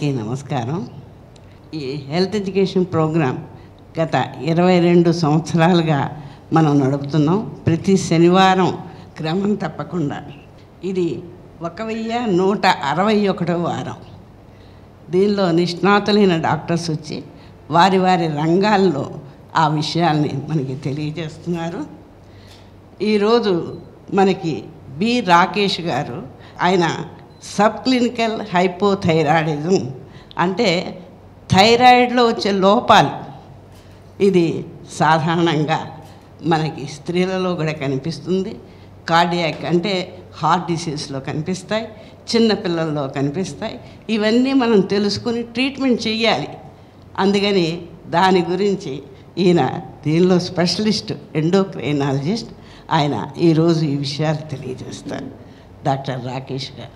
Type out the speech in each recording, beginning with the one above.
అందరికీ నమస్కారం ఈ హెల్త్ ఎడ్యుకేషన్ ప్రోగ్రాం గత ఇరవై రెండు సంవత్సరాలుగా మనం నడుపుతున్నాం ప్రతి శనివారం క్రమం తప్పకుండా ఇది ఒక వెయ్యి నూట అరవై ఒకటో వారం దీనిలో నిష్ణాతులైన డాక్టర్స్ వచ్చి వారి వారి రంగాల్లో ఆ విషయాల్ని మనకి తెలియజేస్తున్నారు ఈరోజు మనకి బి రాకేష్ గారు ఆయన సబ్ క్లినికల్ హైపోథైరాయిడిజం అంటే థైరాయిడ్లో వచ్చే లోపాలు ఇది సాధారణంగా మనకి స్త్రీలలో కూడా కనిపిస్తుంది కార్డియాక్ అంటే హార్ట్ డిసీజ్లో కనిపిస్తాయి చిన్నపిల్లల్లో కనిపిస్తాయి ఇవన్నీ మనం తెలుసుకుని ట్రీట్మెంట్ చెయ్యాలి అందుకని దాని గురించి ఈయన దీనిలో స్పెషలిస్ట్ ఎండోక్రైనాలజిస్ట్ ఆయన ఈరోజు ఈ విషయాలు తెలియజేస్తారు డాక్టర్ రాకేష్ గారు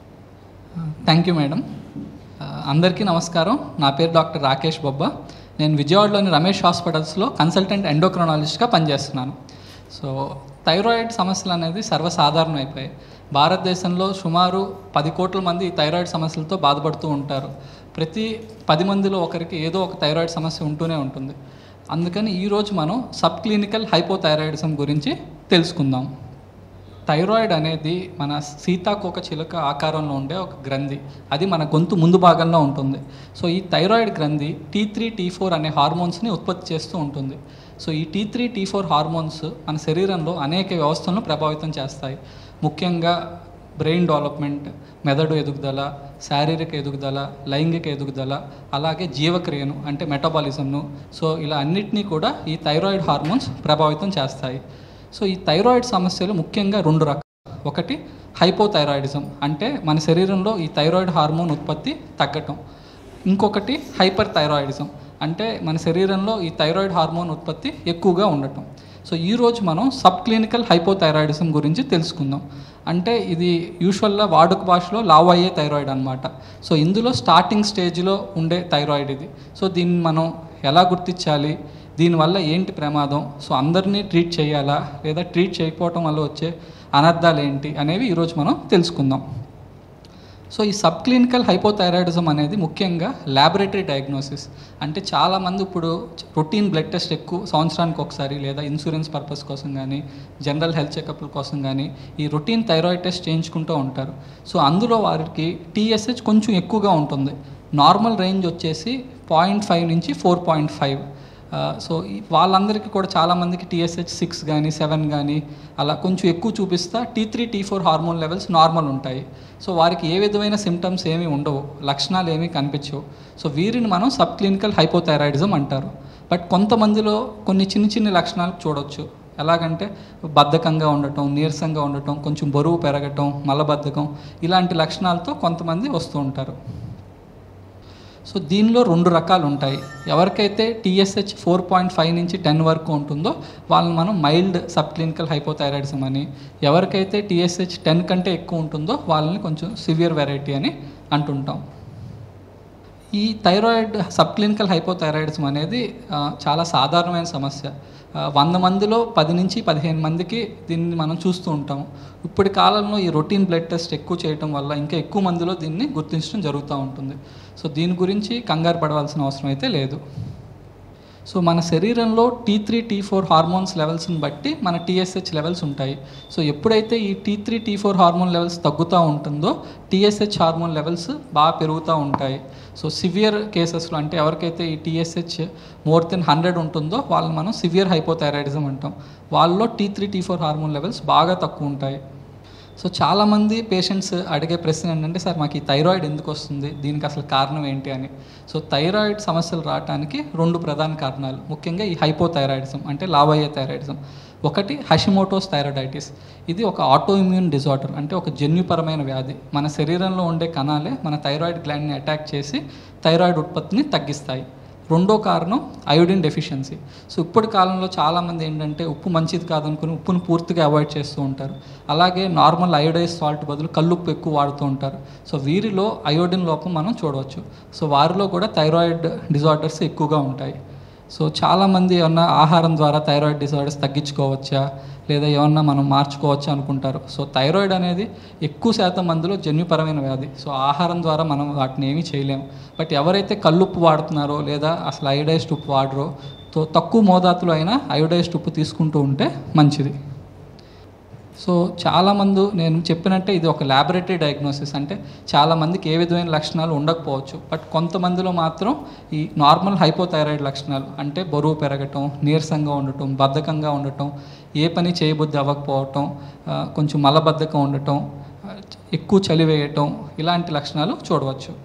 థ్యాంక్ యూ మేడం ఆ, అందరికీ నమస్కారం నా పేరు డాక్టర్ రాకేష్ బొబ్బా నేను విజయవాడలోని రమేష్ హాస్పిటల్స్లో కన్సల్టెంట్ ఎండోక్రోనాలజిస్ట్గా పనిచేస్తున్నాను సో థైరాయిడ్ సమస్యలు అనేది సర్వసాధారణం అయిపోయాయి భారతదేశంలో సుమారు పది కోట్ల మంది ఈ థైరాయిడ్ సమస్యలతో బాధపడుతూ ఉంటారు ప్రతి పది మందిలో ఒకరికి ఏదో ఒక థైరాయిడ్ సమస్య ఉంటూనే ఉంటుంది అందుకని ఈరోజు మనం సబ్ క్లినికల్ హైపోథైరాయిడిజం గురించి తెలుసుకుందాం థైరాయిడ్ అనేది మన సీతాకోక చిలుక ఆకారంలో ఉండే ఒక గ్రంథి అది మన గొంతు ముందు భాగంలో ఉంటుంది సో ఈ థైరాయిడ్ గ్రంథి టీ త్రీ టీ ఫోర్ అనే హార్మోన్స్ని ఉత్పత్తి చేస్తూ ఉంటుంది సో ఈ T three T four hormones మన శరీరంలో అనేక వ్యవస్థలను ప్రభావితం చేస్తాయి ముఖ్యంగా బ్రెయిన్ డెవలప్మెంట్ మెదడు ఎదుగుదల శారీరక ఎదుగుదల లైంగిక ఎదుగుదల అలాగే జీవక్రియను అంటే మెటబాలిజంను సో ఇలా అన్నిటినీ కూడా ఈ థైరాయిడ్ హార్మోన్స్ ప్రభావితం చేస్తాయి సో ఈ థైరాయిడ్ సమస్యలు ముఖ్యంగా రెండు రకాలు ఒకటి హైపోథైరాయిడిజం అంటే మన శరీరంలో ఈ థైరాయిడ్ హార్మోన్ ఉత్పత్తి తగ్గటం ఇంకొకటి హైపర్ థైరాయిడిజం అంటే మన శరీరంలో ఈ థైరాయిడ్ హార్మోన్ ఉత్పత్తి ఎక్కువగా ఉండటం సో ఈరోజు మనం సబ్ క్లినికల్ హైపోథైరాయిడిజం గురించి తెలుసుకుందాం అంటే ఇది యూజువల్గా వాడుక భాషలో లావ్ అయ్యే థైరాయిడ్ అనమాట సో ఇందులో స్టార్టింగ్ స్టేజ్లో ఉండే థైరాయిడ్ ఇది సో దీన్ని మనం ఎలా గుర్తించాలి దీనివల్ల ఏంటి ప్రమాదం సో అందరినీ ట్రీట్ చేయాలా లేదా ట్రీట్ చేయకపోవటం వల్ల వచ్చే అనర్థాలు ఏంటి అనేవి ఈరోజు మనం తెలుసుకుందాం సో ఈ సబ్ క్లినికల్ హైపోథైరాయిడిజం అనేది ముఖ్యంగా ల్యాబొరేటరీ డయాగ్నోసిస్ అంటే చాలామంది ఇప్పుడు రొటీన్ బ్లడ్ టెస్ట్ ఎక్కువ సంవత్సరానికి ఒకసారి లేదా ఇన్సూరెన్స్ పర్పస్ కోసం కానీ జనరల్ హెల్త్ చెకప్ల కోసం కానీ ఈ రొటీన్ థైరాయిడ్ టెస్ట్ చేయించుకుంటూ ఉంటారు సో అందులో వారికి టీఎస్హెచ్ కొంచెం ఎక్కువగా ఉంటుంది నార్మల్ రేంజ్ వచ్చేసి పాయింట్ ఫైవ్ నుంచి ఫోర్ పాయింట్ ఫైవ్ సో ఈ- వాళ్ళందరికీ కూడా చాలామందికి టీఎస్హెచ్ సిక్స్ కానీ సెవెన్ కానీ అలా కొంచెం ఎక్కువ చూపిస్తా T three T four hormone levels normal ఉంటాయి సో వారికి ఏ విధమైన సిమ్టమ్స్ ఏమీ ఉండవు లక్షణాలు ఏమీ కనిపించవు సో వీరిని మనం సబ్ క్లినికల్ హైపోథైరాయిడిజం అంటారు బట్ కొంతమందిలో కొన్ని చిన్న చిన్న లక్షణాలు చూడొచ్చు ఎలాగంటే బద్ధకంగా ఉండటం నీరసంగా ఉండటం కొంచెం బరువు పెరగటం మలబద్ధకం ఇలాంటి లక్షణాలతో కొంతమంది వస్తూ ఉంటారు సో దీనిలో రెండు రకాలు ఉంటాయి ఎవరికైతే టీఎస్హెచ్ ఫోర్ పాయింట్ ఫైవ్ నుంచి టెన్ వరకు ఉంటుందో వాళ్ళని మనం మైల్డ్ సబ్ క్లినికల్ హైపోథైరాయిడిజం అని ఎవరికైతే టీఎస్హెచ్ టెన్ కంటే ఎక్కువ ఉంటుందో వాళ్ళని కొంచెం సివియర్ వెరైటీ అని అంటుంటాం ఈ థైరాయిడ్ సబ్ క్లినికల్ హైపోథైరాయిడిజం అనేది ఆ, చాలా సాధారణమైన సమస్య ఆ, వంద మందిలో పది నుంచి పదిహేను మందికి దీన్ని మనం చూస్తూ ఉంటాము ఇప్పటి కాలంలో ఈ రొటీన్ బ్లడ్ టెస్ట్ ఎక్కువ చేయటం వల్ల ఇంకా ఎక్కువ మందిలో దీన్ని గుర్తించడం జరుగుతూ ఉంటుంది సో దీని గురించి కంగారు పడవలసిన అవసరం అయితే లేదు సో మన శరీరంలో T three T four hormones లెవెల్స్ని బట్టి మన టీఎస్హెచ్ లెవెల్స్ ఉంటాయి సో ఎప్పుడైతే ఈ T three T four hormone levels తగ్గుతూ ఉంటుందో టీఎస్హెచ్ హార్మోన్ లెవెల్స్ బాగా పెరుగుతూ ఉంటాయి సో సివియర్ కేసెస్లో అంటే ఎవరికైతే ఈ టీఎస్హెచ్ మోర్ దెన్ హండ్రెడ్ ఉంటుందో వాళ్ళని మనం సివియర్ హైపోథైరాయిడిజం అంటాం వాళ్ళలో T three T four hormone levels బాగా తక్కువ ఉంటాయి సో చాలామంది పేషెంట్స్ అడిగే ప్రశ్న ఏంటంటే సార్ మాకు ఈ థైరాయిడ్ ఎందుకు వస్తుంది దీనికి అసలు కారణం ఏంటి అని సో థైరాయిడ్ సమస్యలు రావడానికి రెండు ప్రధాన కారణాలు ముఖ్యంగా ఈ హైపోథైరాయిడిజం అంటే లావయ్యే థైరాయిడిజం ఒకటి హషిమోటోస్ థైరాయిడైటిస్ ఇది ఒక ఆటో ఇమ్యూన్ డిజార్డర్ అంటే ఒక జన్యుపరమైన వ్యాధి మన శరీరంలో ఉండే కణాలే మన థైరాయిడ్ గ్లాండ్ని అటాక్ చేసి థైరాయిడ్ ఉత్పత్తిని తగ్గిస్తాయి రెండో కారణం అయోడిన్ డెఫిషియన్సీ సో ఇప్పటి కాలంలో చాలామంది ఏంటంటే ఉప్పు మంచిది కాదనుకుని ఉప్పును పూర్తిగా అవాయిడ్ చేస్తూ ఉంటారు అలాగే నార్మల్ అయోడైజ్ సాల్ట్ బదులు కల్లుప్పు ఎక్కువ వాడుతూ ఉంటారు సో వీరిలో అయోడిన్ లోపం మనం చూడవచ్చు సో వారిలో కూడా థైరాయిడ్ డిజార్డర్స్ ఎక్కువగా ఉంటాయి సో చాలామంది ఏమన్నా ఆహారం ద్వారా థైరాయిడ్ డిసార్డర్స్ తగ్గించుకోవచ్చా లేదా ఏమన్నా మనం మార్చుకోవచ్చా అనుకుంటారు సో థైరాయిడ్ అనేది ఎక్కువ శాతం మందిలో జన్యుపరమైన వ్యాధి సో ఆహారం ద్వారా మనం వాటిని ఏమీ చేయలేము బట్ ఎవరైతే కల్లుప్పు వాడుతున్నారో లేదా అసలు అయోడైజ్డ్ ఉప్పు వాడరో తో తక్కువ మోతాదులో అయినా అయోడైజ్డ్ ఉప్పు తీసుకుంటూ ఉంటే మంచిది సో చాలామంది నేను చెప్పినట్టే ఇది ఒక ల్యాబొరేటరీ డయాగ్నోసిస్ అంటే చాలామందికి ఏ విధమైన లక్షణాలు ఉండకపోవచ్చు బట్ కొంతమందిలో మాత్రం ఈ నార్మల్ హైపోథైరాయిడ్ లక్షణాలు అంటే బరువు పెరగటం నీరసంగా ఉండటం బద్ధకంగా ఉండటం ఏ పని చేయబుద్ధి అవ్వకపోవటం ఆ, కొంచెం మలబద్ధకం ఉండటం ఆ, ఎక్కువ చలి వేయటం ఇలాంటి లక్షణాలు చూడవచ్చు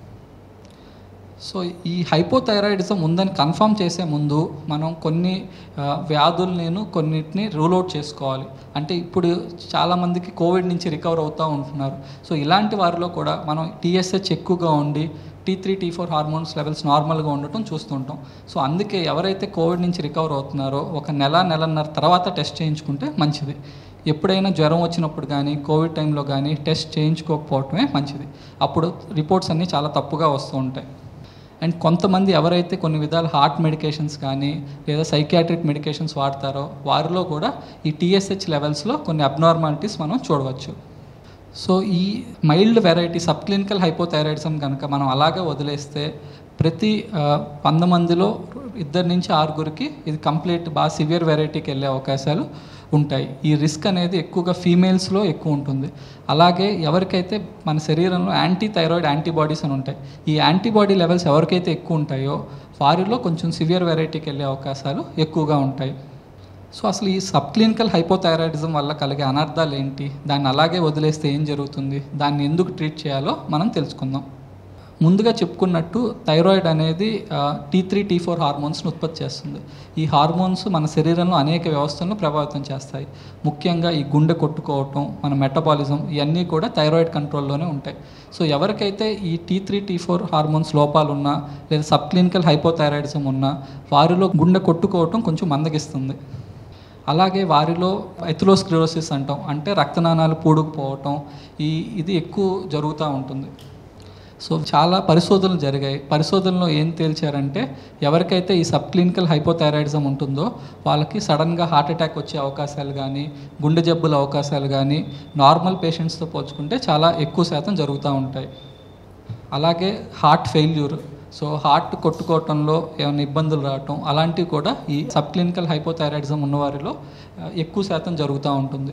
సో ఈ హైపోథైరాయిడిజం ఉందని కన్ఫర్మ్ చేసే ముందు మనం కొన్ని ఆ, వ్యాధులు నేను కొన్నిటిని రూల్ అవుట్ చేసుకోవాలి అంటే ఇప్పుడు చాలామందికి కోవిడ్ నుంచి రికవర్ అవుతూ ఉంటున్నారు సో ఇలాంటి వారిలో కూడా మనం టీఎస్హెచ్ ఎక్కువగా ఉండి T three T four hormones levels నార్మల్గా ఉండటం చూస్తుంటాం సో అందుకే ఎవరైతే కోవిడ్ నుంచి రికవర్ అవుతున్నారో ఒక నెల నెలన్నర తర్వాత టెస్ట్ చేయించుకుంటే మంచిది ఎప్పుడైనా జ్వరం వచ్చినప్పుడు కానీ కోవిడ్ టైంలో కానీ టెస్ట్ చేయించుకోకపోవటమే మంచిది అప్పుడు రిపోర్ట్స్ అన్నీ చాలా తప్పుగా వస్తూ ఉంటాయి అండ్ కొంతమంది ఎవరైతే కొన్ని విధాల హార్ట్ మెడికేషన్స్ కానీ లేదా సైకియాట్రిక్ మెడికేషన్స్ వాడతారో వారిలో కూడా ఈ టీఎస్హెచ్ లెవెల్స్లో కొన్ని అబ్నార్మాలిటీస్ మనం చూడవచ్చు సో ఈ mild variety sub clinical hypothyroidism కనుక మనం అలాగే వదిలేస్తే ప్రతి ఆ, వంద మందిలో ఇద్దరు నుంచి ఆరుగురికి ఇది కంప్లీట్ బాగా సివియర్ వెరైటీకి వెళ్ళే అవకాశాలు ఉంటాయి ఈ రిస్క్ అనేది ఎక్కువగా ఫీమేల్స్లో ఎక్కువ ఉంటుంది అలాగే ఎవరికైతే మన శరీరంలో యాంటీ థైరాయిడ్ యాంటీబాడీస్ అని ఉంటాయి ఈ యాంటీబాడీ లెవెల్స్ ఎవరికైతే ఎక్కువ ఉంటాయో వారిలో కొంచెం సివియర్ వెరైటీకి వెళ్ళే అవకాశాలు ఎక్కువగా ఉంటాయి సో అసలు ఈ సబ్ క్లినికల్ హైపోథైరాయిడిజం వల్ల కలిగే అనర్థాలు ఏంటి దాన్ని అలాగే వదిలేస్తే ఏం జరుగుతుంది దాన్ని ఎందుకు ట్రీట్ చేయాలో మనం తెలుసుకుందాం ముందుగా చెప్పుకున్నట్టు థైరాయిడ్ అనేది టీ త్రీ టీ ఫోర్ హార్మోన్స్ని ఉత్పత్తి చేస్తుంది ఈ హార్మోన్స్ మన శరీరంలో అనేక వ్యవస్థలను ప్రభావితం చేస్తాయి ముఖ్యంగా ఈ గుండె కొట్టుకోవటం మన మెటబాలిజం ఇవన్నీ కూడా థైరాయిడ్ కంట్రోల్లోనే ఉంటాయి సో ఎవరికైతే ఈ T three T four hormones లోపాలు ఉన్నా లేదా సబ్ క్లినికల్ హైపోథైరాయిడిజం ఉన్నా వారిలో గుండె కొట్టుకోవటం కొంచెం మందగిస్తుంది అలాగే వారిలో ఎథిలోస్క్లిరోసిస్ అంటాం అంటే రక్తనాళాలు పూడుకుపోవటం ఈ ఇది ఎక్కువ జరుగుతూ ఉంటుంది సో చాలా పరిశోధనలు జరిగాయి పరిశోధనలో ఏం తేల్చారంటే ఎవరికైతే ఈ సబ్ క్లినికల్ హైపోథైరాయిడిజం ఉంటుందో వాళ్ళకి సడన్గా హార్ట్ అటాక్ వచ్చే అవకాశాలు కానీ గుండె జబ్బుల అవకాశాలు కానీ నార్మల్ పేషెంట్స్తో పోల్చుకుంటే చాలా ఎక్కువ శాతం జరుగుతూ ఉంటాయి అలాగే హార్ట్ ఫెయిల్యూర్ సో హార్ట్ కొట్టుకోవటంలో ఏమైనా ఇబ్బందులు రావటం అలాంటివి కూడా ఈ సబ్ క్లినికల్ హైపోథైరాయిడిజం ఉన్నవారిలో ఆ, ఎక్కువ శాతం జరుగుతూ ఉంటుంది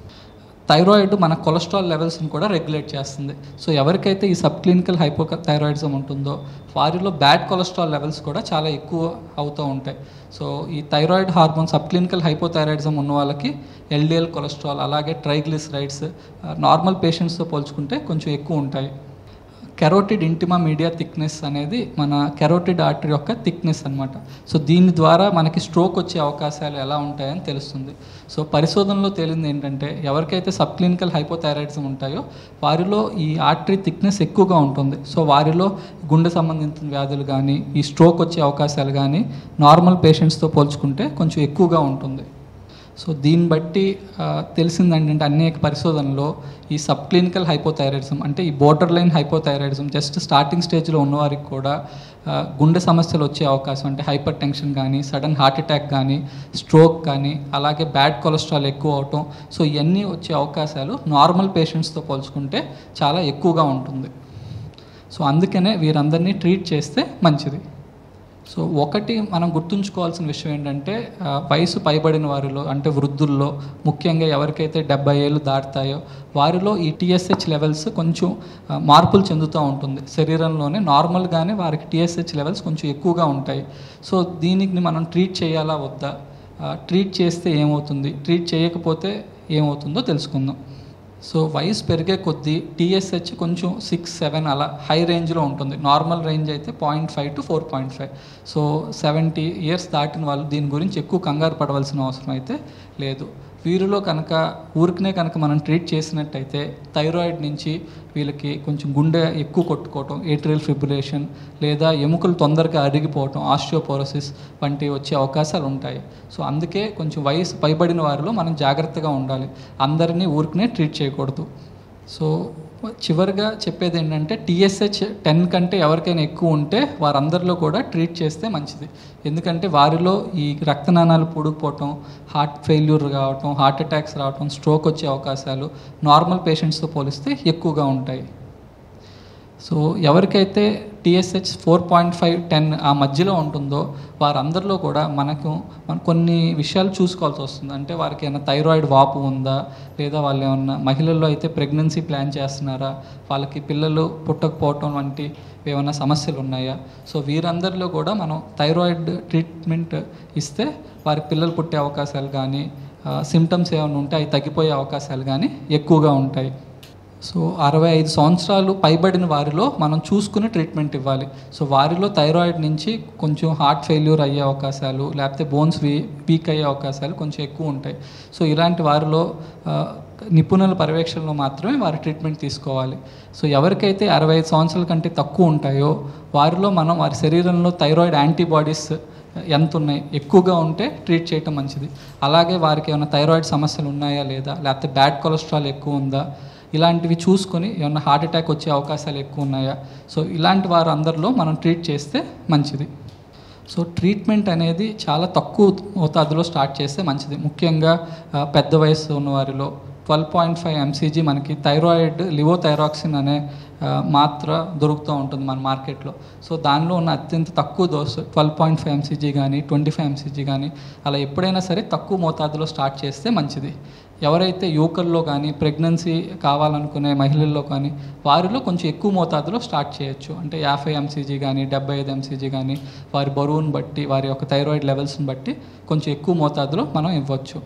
థైరాయిడ్ మన కొలెస్ట్రాల్ లెవెల్స్ని కూడా రెగ్యులేట్ చేస్తుంది సో ఎవరికైతే ఈ సబ్ క్లినికల్ హైపో థైరాయిడిజం ఉంటుందో వారిలో బ్యాడ్ కొలెస్ట్రాల్ లెవెల్స్ కూడా చాలా ఎక్కువ అవుతూ ఉంటాయి సో ఈ thyroid hormone sub clinical hypothyroidism ఉన్న వాళ్ళకి ఎల్డిఎల్ కొలెస్ట్రాల్ అలాగే ట్రైగ్లిసరైడ్స్ నార్మల్ పేషెంట్స్తో పోల్చుకుంటే కొంచెం ఎక్కువ ఉంటాయి కెరోటిడ్ ఇంటిమా మీడియా థిక్నెస్ అనేది మన కెరోటిడ్ ఆర్టరీ యొక్క థిక్నెస్ అన్నమాట సో దీని ద్వారా మనకి స్ట్రోక్ వచ్చే అవకాశాలు ఎలా ఉంటాయని తెలుస్తుంది సో పరిశోధనలో తేలింది ఏంటంటే ఎవరికైతే సబ్ క్లినికల్ హైపోథైరాయిడ్స్ ఉంటాయో వారిలో ఈ ఆర్టరీ థిక్నెస్ ఎక్కువగా ఉంటుంది సో వారిలో గుండె సంబంధించిన వ్యాధులు కానీ ఈ స్ట్రోక్ వచ్చే అవకాశాలు కానీ నార్మల్ పేషెంట్స్తో పోల్చుకుంటే కొంచెం ఎక్కువగా ఉంటుంది సో దీన్ని బట్టి ఆ, తెలిసింది ఏంటంటే అనేక పరిశోధనలో ఈ సబ్ క్లినికల్ హైపోథైరాయిడిజం అంటే ఈ borderline hypothyroidism just starting స్టేజ్లో ఉన్నవారికి కూడా ఆ, గుండె సమస్యలు వచ్చే అవకాశం అంటే హైపర్ టెన్షన్ కానీ సడన్ హార్ట్ అటాక్ కానీ స్ట్రోక్ కానీ అలాగే బ్యాడ్ కొలెస్ట్రాల్ ఎక్కువ అవటం సో ఇవన్నీ వచ్చే అవకాశాలు నార్మల్ పేషెంట్స్తో పోల్చుకుంటే చాలా ఎక్కువగా ఉంటుంది సో అందుకనే వీరందరినీ ట్రీట్ చేస్తే మంచిది సో ఒకటి మనం గుర్తుంచుకోవాల్సిన విషయం ఏంటంటే ఆ, వయసు పైబడిన వారిలో అంటే వృద్ధుల్లో ముఖ్యంగా ఎవరికైతే డెబ్బై ఏళ్ళు దాటుతాయో వారిలో ఈ టీఎస్హెచ్ లెవెల్స్ కొంచెం ఆ, మార్పులు చెందుతూ ఉంటుంది శరీరంలోనే నార్మల్గానే వారికి టీఎస్హెచ్ లెవెల్స్ కొంచెం ఎక్కువగా ఉంటాయి సో దీనికి మనం ట్రీట్ చేయాలా వద్దా ఆ, ట్రీట్ చేస్తే ఏమవుతుంది ట్రీట్ చేయకపోతే ఏమవుతుందో తెలుసుకుందాం సో వయసు పెరిగే కొద్దీ టీఎస్హెచ్ కొంచెం సిక్స్ సెవెన్ అలా హై రేంజ్లో ఉంటుంది నార్మల్ రేంజ్ అయితే point five to four point five so seventy years దాటిన వాళ్ళు దీని గురించి ఎక్కువ కంగారు పడవలసిన అవసరం అయితే లేదు వీరిలో కనుక ఊరికనే కనుక మనం ట్రీట్ చేసినట్టయితే థైరాయిడ్ నుంచి వీళ్ళకి కొంచెం గుండె ఎక్కువ కొట్టుకోవటం ఏట్రియల్ ఫిబ్రిలేషన్ లేదా ఎముకలు తొందరగా అరిగిపోవటం ఆస్టియోపోరోసిస్ వంటి వచ్చే అవకాశాలు ఉంటాయి సో అందుకే కొంచెం వయసు పైబడిన వారిలో మనం జాగ్రత్తగా ఉండాలి అందరినీ ఊరికనే ట్రీట్ చేయకూడదు సో చివరిగా చెప్పేది ఏంటంటే టీఎస్హెచ్ టెన్ కంటే ఎవరికైనా ఎక్కువ ఉంటే వారందరిలో కూడా ట్రీట్ చేస్తే మంచిది ఎందుకంటే వారిలో ఈ రక్తనాళాలు పొడిగిపోవటం హార్ట్ ఫెయిల్యూర్ కావటం హార్ట్ అటాక్స్ రావటం స్ట్రోక్ వచ్చే అవకాశాలు నార్మల్ పేషెంట్స్తో పోలిస్తే ఎక్కువగా ఉంటాయి సో ఎవరికైతే TSH four point five ten ఆ మధ్యలో ఉంటుందో వారందరిలో కూడా మనకు మన కొన్ని విషయాలు చూసుకోవాల్సి వస్తుంది అంటే వారికి ఏమైనా థైరాయిడ్ వాపు ఉందా లేదా వాళ్ళు ఏమన్నా మహిళల్లో అయితే ప్రెగ్నెన్సీ ప్లాన్ చేస్తున్నారా వాళ్ళకి పిల్లలు పుట్టకపోవటం వంటి ఏమైనా సమస్యలు ఉన్నాయా సో వీరందరిలో కూడా మనం థైరాయిడ్ ట్రీట్మెంట్ ఇస్తే వారి పిల్లలు పుట్టే అవకాశాలు కానీ సిమ్టమ్స్ ఏమైనా ఉంటే అవి తగ్గిపోయే అవకాశాలు కానీ ఎక్కువగా ఉంటాయి సో అరవై ఐదు సంవత్సరాలు పైబడిన వారిలో మనం చూసుకుని ట్రీట్మెంట్ ఇవ్వాలి సో వారిలో థైరాయిడ్ నుంచి కొంచెం హార్ట్ ఫెయిల్యూర్ అయ్యే అవకాశాలు లేకపోతే బోన్స్ వీ వీక్ అయ్యే అవకాశాలు కొంచెం ఎక్కువ ఉంటాయి సో ఇలాంటి వారిలో ఆ, నిపుణుల పర్యవేక్షణలో మాత్రమే వారి ట్రీట్మెంట్ తీసుకోవాలి సో ఎవరికైతే అరవై ఐదు సంవత్సరాల కంటే తక్కువ ఉంటాయో వారిలో మనం వారి శరీరంలో థైరాయిడ్ యాంటీబాడీస్ ఎంత ఉన్నాయి ఎక్కువగా ఉంటే ట్రీట్ చేయటం మంచిది అలాగే వారికి ఏమైనా థైరాయిడ్ సమస్యలు ఉన్నాయా లేదా లేకపోతే బ్యాడ్ కొలెస్ట్రాల్ ఎక్కువ ఉందా ఇలాంటివి చూసుకొని ఏమన్నా హార్ట్ అటాక్ వచ్చే అవకాశాలు ఎక్కువ ఉన్నాయా సో ఇలాంటి వారు అందరిలో మనం ట్రీట్ చేస్తే మంచిది సో ట్రీట్మెంట్ అనేది చాలా తక్కువ మోతాదులో స్టార్ట్ చేస్తే మంచిది ముఖ్యంగా ఆ, పెద్ద వయసు ఉన్న వారిలో ట్వెల్వ్ పాయింట్ ఫైవ్ ఎంసీజీ మనకి థైరాయిడ్ లివోథైరాక్సిన్ అనే ఆ, మాత్ర దొరుకుతూ ఉంటుంది మన మార్కెట్లో సో దానిలో ఉన్న అత్యంత తక్కువ dose twelve point five MCG కానీ ట్వంటీ ఫైవ్ ఎంసీజీ కానీ అలా ఎప్పుడైనా సరే తక్కువ మోతాదులో స్టార్ట్ చేస్తే మంచిది ఎవరైతే యువకుల్లో కానీ ప్రెగ్నెన్సీ కావాలనుకునే మహిళల్లో కానీ వారిలో కొంచెం ఎక్కువ మోతాదులో స్టార్ట్ చేయొచ్చు అంటే యాభై ఎంసీజీ కానీ డెబ్బై ఐదు ఎంసీజీ కానీ వారి బరువును బట్టి వారి యొక్క థైరాయిడ్ లెవెల్స్ని బట్టి కొంచెం ఎక్కువ మోతాదులో మనం ఇవ్వచ్చు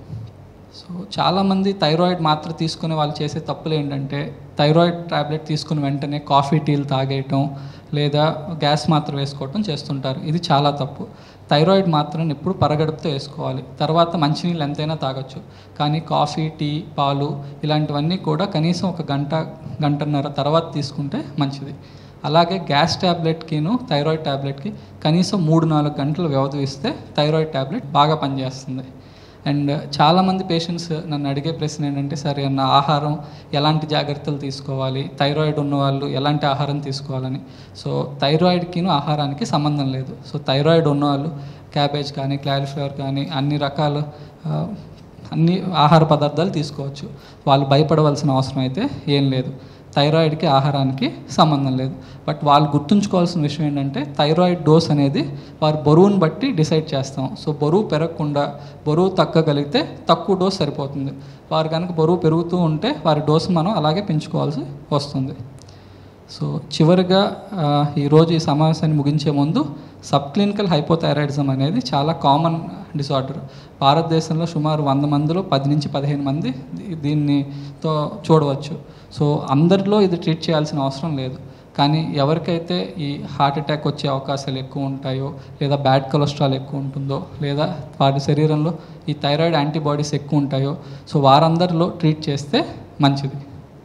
సో చాలామంది థైరాయిడ్ మాత్ర తీసుకునే వాళ్ళు చేసే తప్పులు ఏంటంటే థైరాయిడ్ టాబ్లెట్ తీసుకుని వెంటనే కాఫీ టీలు తాగేయటం లేదా గ్యాస్ మాత్ర వేసుకోవటం చేస్తుంటారు ఇది చాలా తప్పు థైరాయిడ్ మాత్రను ఎప్పుడు పరగడుపుతో వేసుకోవాలి తర్వాత మంచినీళ్ళు ఎంతైనా తాగొచ్చు కానీ కాఫీ టీ పాలు ఇలాంటివన్నీ కూడా కనీసం ఒక గంట గంటన్నర తర్వాత తీసుకుంటే మంచిది అలాగే గ్యాస్ ట్యాబ్లెట్కిను థైరాయిడ్ ట్యాబ్లెట్కి కనీసం మూడు నాలుగు గంటలు వ్యవధి ఇస్తే థైరాయిడ్ ట్యాబ్లెట్ బాగా పనిచేస్తుంది అండ్ చాలామంది పేషెంట్స్ నన్ను అడిగే ప్రశ్న ఏంటంటే సరే అన్న ఆహారం ఎలాంటి జాగ్రత్తలు తీసుకోవాలి థైరాయిడ్ ఉన్న వాళ్ళు ఎలాంటి ఆహారం తీసుకోవాలని సో థైరాయిడ్కిను ఆహారానికి సంబంధం లేదు సో థైరాయిడ్ ఉన్నవాళ్ళు క్యాబేజ్ కానీ క్లారిఫ్లవర్ కానీ అన్ని రకాల ఆ, అన్ని ఆహార పదార్థాలు తీసుకోవచ్చు వాళ్ళు భయపడవలసిన అవసరం అయితే ఏం లేదు థైరాయిడ్కి ఆహారానికి సంబంధం లేదు బట్ వాళ్ళు గుర్తుంచుకోవాల్సిన విషయం ఏంటంటే థైరాయిడ్ డోస్ అనేది వారి బరువుని బట్టి డిసైడ్ చేస్తాం సో బరువు పెరగకుండా బరువు తగ్గగలిగితే తక్కువ డోస్ సరిపోతుంది వారు కనుక బరువు పెరుగుతూ ఉంటే వారి డోస్ మనం అలాగే పెంచుకోవాల్సి వస్తుంది సో చివరిగా ఆ, ఈరోజు ఈ సమావేశాన్ని ముగించే ముందు సబ్ క్లినికల్ హైపోథైరాయిడిజం అనేది చాలా కామన్ డిసార్డర్ భారతదేశంలో సుమారు వంద మందిలో పది నుంచి పదిహేను మంది దీ- దీన్నితో చూడవచ్చు సో అందరిలో ఇది ట్రీట్ చేయాల్సిన అవసరం లేదు కానీ ఎవరికైతే ఈ హార్ట్ అటాక్ వచ్చే అవకాశాలు ఎక్కువ ఉంటాయో లేదా బ్యాడ్ కొలెస్ట్రాల్ ఎక్కువ ఉంటుందో లేదా వారి శరీరంలో ఈ థైరాయిడ్ యాంటీబాడీస్ ఎక్కువ ఉంటాయో సో వారందరిలో ట్రీట్ చేస్తే మంచిది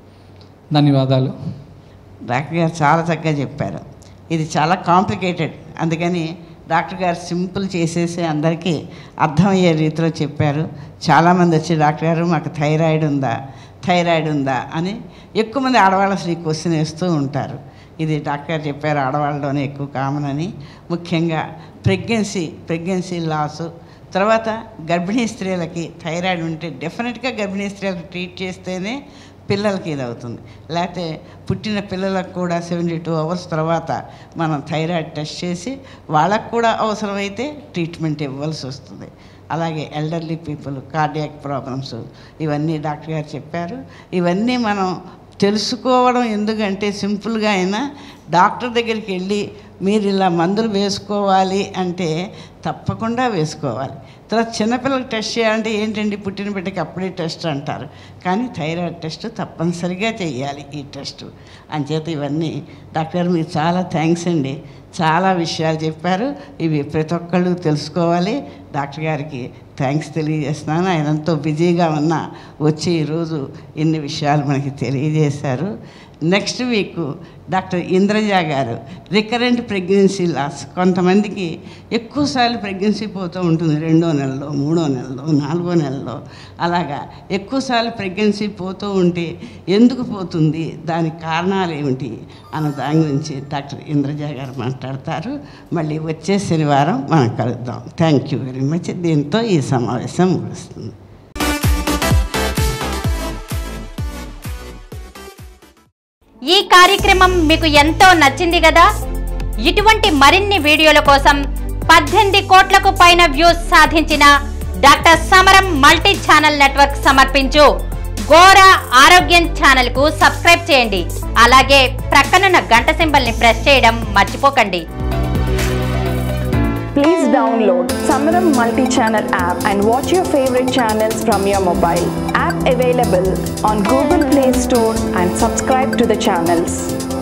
ధన్యవాదాలు డాక్టర్ గారు చాలా చక్కగా చెప్పారు ఇది చాలా కాంప్లికేటెడ్ అందుకని డాక్టర్ గారు సింపుల్ చేసేసి అందరికీ అర్థమయ్యే రీతిలో చెప్పారు చాలామంది వచ్చి డాక్టర్ గారు మాకు థైరాయిడ్ ఉందా థైరాయిడ్ ఉందా అని ఎక్కువ మంది ఆడవాళ్ళు అసలు ఈ క్వశ్చన్ వేస్తూ ఉంటారు ఇది డాక్టర్ గారు చెప్పారు ఆడవాళ్ళలోనే ఎక్కువ కామన్ అని ముఖ్యంగా ప్రెగ్నెన్సీ ప్రెగ్నెన్సీ లాసు తర్వాత గర్భిణీ స్త్రీలకి థైరాయిడ్ ఉంటే డెఫినెట్గా గర్భిణీ స్త్రీలకు ట్రీట్ చేస్తేనే పిల్లలకి ఇది అవుతుంది లేకపోతే పుట్టిన పిల్లలకు కూడా సెవెంటీ టూ అవర్స్ తర్వాత మనం థైరాయిడ్ టెస్ట్ చేసి వాళ్ళకు కూడా అవసరమైతే ట్రీట్మెంట్ ఇవ్వాల్సి వస్తుంది అలాగే ఎల్డర్లీ పీపుల్ కార్డియాక్ ప్రాబ్లమ్స్ ఇవన్నీ డాక్టర్ గారు చెప్పారు ఇవన్నీ మనం తెలుసుకోవడం ఎందుకంటే సింపుల్గా అయినా డాక్టర్ దగ్గరికి వెళ్ళి మీరు ఇలా మందులు వేసుకోవాలి అంటే తప్పకుండా వేసుకోవాలి తర్వాత చిన్నపిల్లలకు టెస్ట్ చేయాలంటే ఏంటండి పుట్టిన బిడ్డకి అప్పుడే టెస్ట్ అంటారు కానీ థైరాయిడ్ టెస్ట్ తప్పనిసరిగా చేయాలి ఈ టెస్ట్ అంచేత ఇవన్నీ డాక్టర్ గారు మీకు చాలా థ్యాంక్స్ అండి చాలా విషయాలు చెప్పారు ఇవి ప్రతి ఒక్కళ్ళు తెలుసుకోవాలి డాక్టర్ గారికి థ్యాంక్స్ తెలియజేస్తున్నాను ఆయన ఎంతో బిజీగా ఉన్నా వచ్చి ఈరోజు ఇన్ని విషయాలు మనకి తెలియజేశారు నెక్స్ట్ వీక్ డాక్టర్ ఇంద్రజ గారు రికరెంట్ ప్రెగ్నెన్సీ లాస్ కొంతమందికి ఎక్కువసార్లు ప్రెగ్నెన్సీ పోతూ ఉంటుంది రెండో నెలలో మూడో నెలలో నాలుగో నెలలో అలాగా ఎక్కువసార్లు ప్రెగ్నెన్సీ పోతూ ఉంటే ఎందుకు పోతుంది దానికి కారణాలు ఏమిటి అన్న దాని గురించి డాక్టర్ ఇంద్రజ గారు మాట్లాడతారు మళ్ళీ వచ్చే శనివారం మనం కలుద్దాం థ్యాంక్ యూ వెరీ మచ్ దీంతో ఈ సమావేశం ముగుస్తుంది ఈ కార్యక్రమం మీకు ఎంతో నచ్చింది కదా ఇటువంటి మరిన్ని వీడియోల కోసం పద్దెనిమిది కోట్లకు పైన వ్యూస్ సాధించిన డాక్టర్ సమరం మల్టీ ఛానల్ నెట్వర్క్ సమర్పించు గోరా ఆరోగ్యం ఛానల్ కు సబ్స్క్రైబ్ చేయండి అలాగే ప్రక్కనున్న గంట సింబల్ ని ప్రెస్ చేయడం మర్చిపోకండి Please download Samaram multi-channel app and watch your favorite channels from your mobile. App available on Google Play Store and subscribe to the channels.